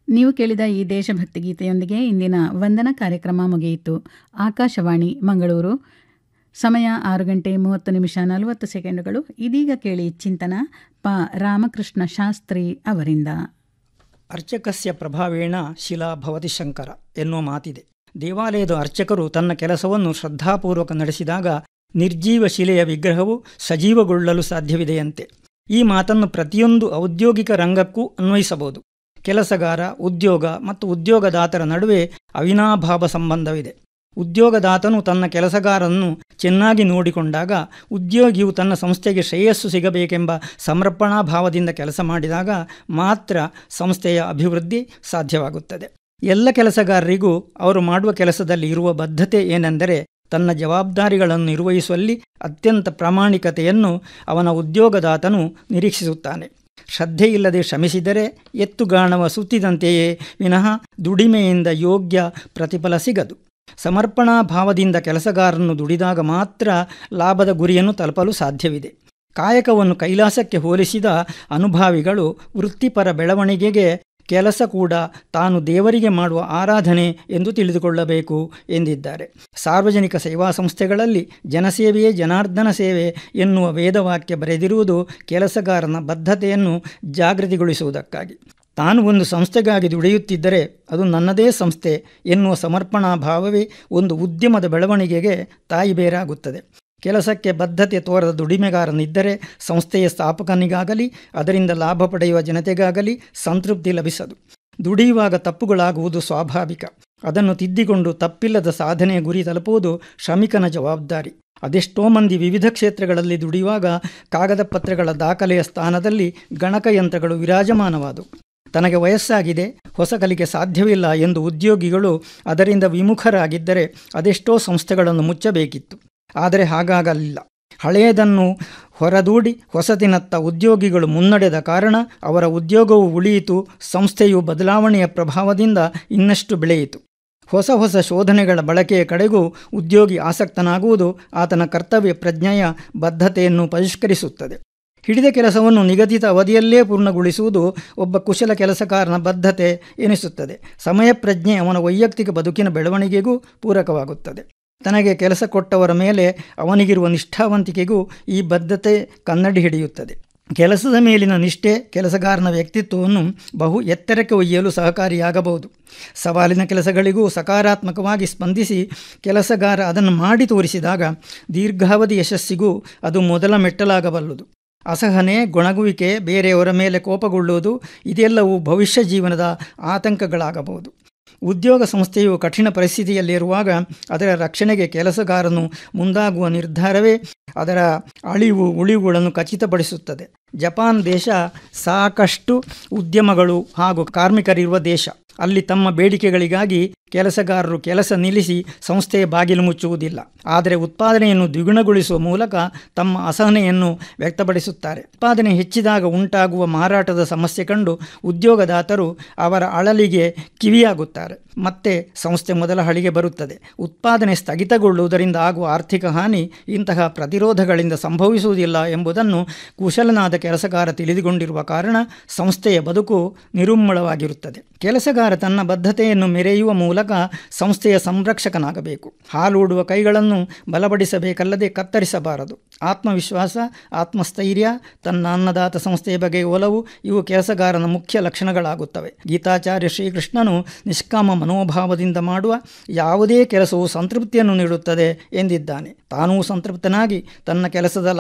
ನೀವು ಕೇಳಿದ ಈ ದೇಶಭಕ್ತಿ ಗೀತೆಯೊಂದಿಗೆ ಇಂದಿನ ವಂದನಾ ಕಾರ್ಯಕ್ರಮ ಮುಗಿಯಿತು ಆಕಾಶವಾಣಿ ಮಂಗಳೂರು ಸಮಯ ಆರು ಗಂಟೆ ಮೂವತ್ತು ನಿಮಿಷ ನಲವತ್ತು ಸೆಕೆಂಡುಗಳು ಇದೀಗ ಕೇಳಿ ಚಿಂತನ ಪ ರಾಮಕೃಷ್ಣ ಶಾಸ್ತ್ರಿ ಅವರಿಂದ ಅರ್ಚಕಸ್ಯ ಪ್ರಭಾವೇಣ ಶಿಲಾ ಭವತಿ ಶಂಕರ ಎನ್ನುವ ಮಾತಿದೆ ದೇವಾಲಯದ ಅರ್ಚಕರು ತನ್ನ ಕೆಲಸವನ್ನು ಶ್ರದ್ಧಾಪೂರ್ವಕ ನಡೆಸಿದಾಗ ನಿರ್ಜೀವ ಶಿಲೆಯ ವಿಗ್ರಹವು ಸಜೀವಗೊಳ್ಳಲು ಸಾಧ್ಯವಿದೆಯಂತೆ ಈ ಮಾತನ್ನು ಪ್ರತಿಯೊಂದು ಔದ್ಯೋಗಿಕ ರಂಗಕ್ಕೂ ಅನ್ವಯಿಸಬಹುದು ಕೆಲಸಗಾರ ಉದ್ಯೋಗ ಮತ್ತು ಉದ್ಯೋಗದಾತರ ನಡುವೆ ಅವಿನಾಭಾವ ಸಂಬಂಧವಿದೆ ಉದ್ಯೋಗದಾತನು ತನ್ನ ಕೆಲಸಗಾರನ್ನು ಚೆನ್ನಾಗಿ ನೋಡಿಕೊಂಡಾಗ ಉದ್ಯೋಗಿಯು ತನ್ನ ಸಂಸ್ಥೆಗೆ ಶ್ರೇಯಸ್ಸು ಸಿಗಬೇಕೆಂಬ ಸಮರ್ಪಣಾ ಭಾವದಿಂದ ಕೆಲಸ ಮಾಡಿದಾಗ ಮಾತ್ರ ಸಂಸ್ಥೆಯ ಅಭಿವೃದ್ಧಿ ಸಾಧ್ಯವಾಗುತ್ತದೆ ಎಲ್ಲ ಕೆಲಸಗಾರರಿಗೂ ಅವರು ಮಾಡುವ ಕೆಲಸದಲ್ಲಿ ಇರುವ ಬದ್ಧತೆ ಏನೆಂದರೆ ತನ್ನ ಜವಾಬ್ದಾರಿಗಳನ್ನು ನಿರ್ವಹಿಸುವಲ್ಲಿ ಅತ್ಯಂತ ಪ್ರಾಮಾಣಿಕತೆಯನ್ನು ಅವನ ಉದ್ಯೋಗದಾತನು ನಿರೀಕ್ಷಿಸುತ್ತಾನೆ ಶ್ರದ್ಧೆಯಿಲ್ಲದೆ ಶ್ರಮಿಸಿದರೆ ಎತ್ತುಗಾಣವ ಸುತ್ತಿದಂತೆಯೇ ವಿನಃ ದುಡಿಮೆಯಿಂದ ಯೋಗ್ಯ ಪ್ರತಿಫಲ ಸಿಗದು ಸಮರ್ಪಣಾ ಭಾವದಿಂದ ಕೆಲಸಗಾರನ್ನು ದುಡಿದಾಗ ಮಾತ್ರ ಲಾಭದ ಗುರಿಯನ್ನು ತಲುಪಲು ಸಾಧ್ಯವಿದೆ ಕಾಯಕವನ್ನು ಕೈಲಾಸಕ್ಕೆ ಹೋಲಿಸಿದ ಅನುಭಾವಿಗಳು ವೃತ್ತಿಪರ ಬೆಳವಣಿಗೆಗೆ ಕೆಲಸ ಕೂಡ ತಾನು ದೇವರಿಗೆ ಮಾಡುವ ಆರಾಧನೆ ಎಂದು ತಿಳಿದುಕೊಳ್ಳಬೇಕು ಎಂದಿದ್ದಾರೆ ಸಾರ್ವಜನಿಕ ಸೇವಾ ಸಂಸ್ಥೆಗಳಲ್ಲಿ ಜನಸೇವೆಯೇ ಜನಾರ್ದನ ಸೇವೆ ಎನ್ನುವ ವೇದವಾಕ್ಯ ಬರೆದಿರುವುದು ಕೆಲಸಗಾರನ ಬದ್ಧತೆಯನ್ನು ಜಾಗೃತಿಗೊಳಿಸುವುದಕ್ಕಾಗಿ ತಾನು ಒಂದು ಸಂಸ್ಥೆಗಾಗಿ ದುಡಿಯುತ್ತಿದ್ದರೆ ಅದು ನನ್ನದೇ ಸಂಸ್ಥೆ ಎನ್ನುವ ಸಮರ್ಪಣಾ ಭಾವವೇ ಒಂದು ಉದ್ಯಮದ ಬೆಳವಣಿಗೆಗೆ ತಾಯಿ ಬೇರಾಗುತ್ತದೆ ಕೆಲಸಕ್ಕೆ ಬದ್ಧತೆ ತೋರದ ದುಡಿಮೆಗಾರನಿದ್ದರೆ ಸಂಸ್ಥೆಯ ಸ್ಥಾಪಕನಿಗಾಗಲಿ ಅದರಿಂದ ಲಾಭ ಪಡೆಯುವ ಜನತೆಗಾಗಲಿ ಸಂತೃಪ್ತಿ ಲಭಿಸದು ದುಡಿಯುವಾಗ ತಪ್ಪುಗಳಾಗುವುದು ಸ್ವಾಭಾವಿಕ ಅದನ್ನು ತಿದ್ದಿಕೊಂಡು ತಪ್ಪಿಲ್ಲದ ಸಾಧನೆಯ ಗುರಿ ತಲುಪುವುದು ಶ್ರಮಿಕನ ಜವಾಬ್ದಾರಿ ಅದೆಷ್ಟೋ ಮಂದಿ ವಿವಿಧ ಕ್ಷೇತ್ರಗಳಲ್ಲಿ ದುಡಿಯುವಾಗ ಕಾಗದ ಪತ್ರಗಳ ದಾಖಲೆಯ ಸ್ಥಾನದಲ್ಲಿ ಗಣಕಯಂತ್ರಗಳು ವಿರಾಜಮಾನವಾದವು ತನಗೆ ವಯಸ್ಸಾಗಿದೆ ಹೊಸ ಕಲಿಕೆ ಸಾಧ್ಯವಿಲ್ಲ ಎಂದು ಉದ್ಯೋಗಿಗಳು ಅದರಿಂದ ವಿಮುಖರಾಗಿದ್ದರೆ ಅದೆಷ್ಟೋ ಸಂಸ್ಥೆಗಳನ್ನು ಮುಚ್ಚಬೇಕಿತ್ತು ಆದರೆ ಹಾಗಾಗಲಿಲ್ಲ ಹಳೆಯದನ್ನು ಹೊರದೂಡಿ ಹೊಸತಿನತ್ತ ಉದ್ಯೋಗಿಗಳು ಮುನ್ನಡೆದ ಕಾರಣ ಅವರ ಉದ್ಯೋಗವು ಉಳಿಯಿತು ಸಂಸ್ಥೆಯು ಬದಲಾವಣೆಯ ಪ್ರಭಾವದಿಂದ ಇನ್ನಷ್ಟು ಬೆಳೆಯಿತು ಹೊಸ ಹೊಸ ಶೋಧನೆಗಳ ಬಳಕೆಯ ಕಡೆಗೂ ಉದ್ಯೋಗಿ ಆಸಕ್ತನಾಗುವುದು ಆತನ ಕರ್ತವ್ಯ ಪ್ರಜ್ಞೆಯ ಬದ್ಧತೆಯನ್ನು ಪರಿಷ್ಕರಿಸುತ್ತದೆ ಹಿಡಿದ ಕೆಲಸವನ್ನು ನಿಗದಿತ ಅವಧಿಯಲ್ಲೇ ಪೂರ್ಣಗೊಳಿಸುವುದು ಒಬ್ಬ ಕುಶಲ ಕೆಲಸಕಾರನ ಬದ್ಧತೆ ಎನಿಸುತ್ತದೆ ಸಮಯ ಪ್ರಜ್ಞೆ ಅವನ ವೈಯಕ್ತಿಕ ಬದುಕಿನ ಬೆಳವಣಿಗೆಗೂ ಪೂರಕವಾಗುತ್ತದೆ ತನಗೆ ಕೆಲಸ ಕೊಟ್ಟವರ ಮೇಲೆ ಅವನಿಗಿರುವ ನಿಷ್ಠಾವಂತಿಕೆಗೂ ಈ ಬದ್ಧತೆ ಕನ್ನಡಿ ಹಿಡಿಯುತ್ತದೆ ಕೆಲಸದ ಮೇಲಿನ ನಿಷ್ಠೆ ಕೆಲಸಗಾರನ ವ್ಯಕ್ತಿತ್ವವನ್ನು ಬಹು ಎತ್ತರಕ್ಕೆ ಒಯ್ಯಲು ಸಹಕಾರಿಯಾಗಬಹುದು ಸವಾಲಿನ ಕೆಲಸಗಳಿಗೂ ಸಕಾರಾತ್ಮಕವಾಗಿ ಸ್ಪಂದಿಸಿ ಕೆಲಸಗಾರ ಅದನ್ನು ಮಾಡಿ ತೋರಿಸಿದಾಗ ದೀರ್ಘಾವಧಿ ಯಶಸ್ಸಿಗೂ ಅದು ಮೊದಲ ಮೆಟ್ಟಲಾಗಬಲ್ಲದು ಅಸಹನೆ ಗೊಣಗುವಿಕೆ ಬೇರೆಯವರ ಮೇಲೆ ಕೋಪಗೊಳ್ಳುವುದು ಇದೆಲ್ಲವೂ ಭವಿಷ್ಯ ಜೀವನದ ಆತಂಕಗಳಾಗಬಹುದು ಉದ್ಯೋಗ ಸಂಸ್ಥೆಯು ಕಠಿಣ ಪರಿಸ್ಥಿತಿಯಲ್ಲಿರುವಾಗ ಅದರ ರಕ್ಷಣೆಗೆ ಕೆಲಸಗಾರನು ಮುಂದಾಗುವ ನಿರ್ಧಾರವೇ ಅದರ ಅಳಿವು ಉಳಿವುಗಳನ್ನು ಖಚಿತಪಡಿಸುತ್ತದೆ ಜಪಾನ್ ದೇಶ ಸಾಕಷ್ಟು ಉದ್ಯಮಗಳು ಹಾಗೂ ಕಾರ್ಮಿಕರಿರುವ ದೇಶ ಅಲ್ಲಿ ತಮ್ಮ ಬೇಡಿಕೆಗಳಿಗಾಗಿ ಕೆಲಸಗಾರರು ಕೆಲಸ ನಿಲ್ಲಿಸಿ ಸಂಸ್ಥೆಯ ಬಾಗಿಲು ಮುಚ್ಚುವುದಿಲ್ಲ ಆದರೆ ಉತ್ಪಾದನೆಯನ್ನು ದ್ವಿಗುಣಗೊಳಿಸುವ ಮೂಲಕ ತಮ್ಮ ಅಸಹನೆಯನ್ನು ವ್ಯಕ್ತಪಡಿಸುತ್ತಾರೆ ಉತ್ಪಾದನೆ ಹೆಚ್ಚಿದಾಗ ಉಂಟಾಗುವ ಮಾರಾಟದ ಸಮಸ್ಯೆ ಕಂಡು ಉದ್ಯೋಗದಾತರು ಅವರ ಅಳಲಿಗೆ ಕಿವಿಯಾಗುತ್ತಾರೆ ಮತ್ತೆ ಸಂಸ್ಥೆ ಮೊದಲ ಹಳಿಗೆ ಬರುತ್ತದೆ ಉತ್ಪಾದನೆ ಸ್ಥಗಿತಗೊಳ್ಳುವುದರಿಂದ ಆಗುವ ಆರ್ಥಿಕ ಹಾನಿ ಇಂತಹ ಪ್ರತಿರೋಧಗಳಿಂದ ಸಂಭವಿಸುವುದಿಲ್ಲ ಎಂಬುದನ್ನು ಕುಶಲನಾದ ಕೆಲಸಗಾರ ತಿಳಿದುಕೊಂಡಿರುವ ಕಾರಣ ಸಂಸ್ಥೆಯ ಬದುಕು ನಿರುಮ್ಮಳವಾಗಿರುತ್ತದೆ ಕೆಲಸಗಾರ ತನ್ನ ಬದ್ಧತೆಯನ್ನು ಮೆರೆಯುವ ಮೂಲಕ ಸಂಸ್ಥೆಯ ಸಂರಕ್ಷಕನಾಗಬೇಕು ಹಾಲೂಡುವ ಕೈಗಳನ್ನು ಬಲಪಡಿಸಬೇಕಲ್ಲದೆ ಕತ್ತರಿಸಬಾರದು ಆತ್ಮವಿಶ್ವಾಸ ಆತ್ಮಸ್ಥೈರ್ಯ ತನ್ನ ಅನ್ನದಾತ ಸಂಸ್ಥೆಯ ಬಗ್ಗೆ ಒಲವು ಇವು ಕೆಲಸಗಾರನ ಮುಖ್ಯ ಲಕ್ಷಣಗಳಾಗುತ್ತವೆ ಗೀತಾಚಾರ್ಯ ಶ್ರೀಕೃಷ್ಣನು ನಿಷ್ಕಾಮ ಮನೋಭಾವದಿಂದ ಮಾಡುವ ಯಾವುದೇ ಕೆಲಸವು ಸಂತೃಪ್ತಿಯನ್ನು ನೀಡುತ್ತದೆ ಎಂದಿದ್ದಾನೆ ತಾನೂ ಸಂತೃಪ್ತನಾಗಿ ತನ್ನ ಕೆಲಸದ